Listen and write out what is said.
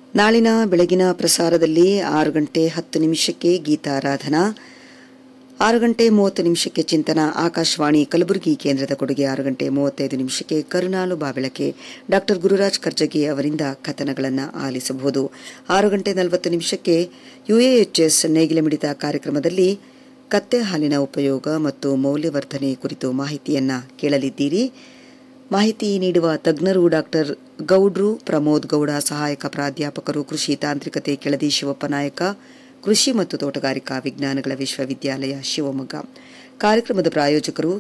ನಾಳಿನ ಬೆಳಗಿನ ಪ್ರಸಾರದಲ್ಲಿ ಆರು ಗಂಟೆ ಹತ್ತು ನಿಮಿಷಕ್ಕೆ ಗೀತಾರಾಧನಾ ಆರು ಗಂಟೆ ಮೂವತ್ತು ನಿಮಿಷಕ್ಕೆ ಚಿಂತನ ಆಕಾಶವಾಣಿ ಕಲಬುರಗಿ ಕೇಂದ್ರದ ಕೊಡುಗೆ ಆರು ಗಂಟೆ ಮೂವತ್ತೈದು ನಿಮಿಷಕ್ಕೆ ಕರುನಾಳು ಬಾಬೆಳಕೆ ಡಾಕ್ಟರ್ ಗುರುರಾಜ್ ಕರ್ಜಗಿ ಅವರಿಂದ ಕಥನಗಳನ್ನು ಆಲಿಸಬಹುದು ಆರು ಗಂಟೆ ನಲವತ್ತು ನಿಮಿಷಕ್ಕೆ ಯುಎಎಚ್ಎಸ್ ನೇಗಿಲ ಮಿಡಿತ ಕಾರ್ಯಕ್ರಮದಲ್ಲಿ ಕತ್ತೆ ಹಾಲಿನ ಉಪಯೋಗ ಮತ್ತು ಮೌಲ್ಯವರ್ಧನೆ ಕುರಿತು ಮಾಹಿತಿಯನ್ನ ಕೇಳಲಿದ್ದೀರಿ ಮಾಹಿತಿ ನೀಡುವ ತಜ್ಞರು ಡಾಕ್ಟರ್ ಗೌಡ್ರು ಪ್ರಮೋದ್ ಗೌಡ ಸಹಾಯಕ ಪ್ರಾಧ್ಯಾಪಕರು ಕೃಷಿ ತಾಂತ್ರಿಕತೆ ಕೆಳದಿ ಶಿವಪ್ಪ ನಾಯಕ ಕೃಷಿ ಮತ್ತು ತೋಟಗಾರಿಕಾ ವಿಜ್ಞಾನಗಳ ವಿಶ್ವವಿದ್ಯಾಲಯ ಶಿವಮೊಗ್ಗ ಕಾರ್ಯಕ್ರಮದ ಪ್ರಾಯೋಜಕರು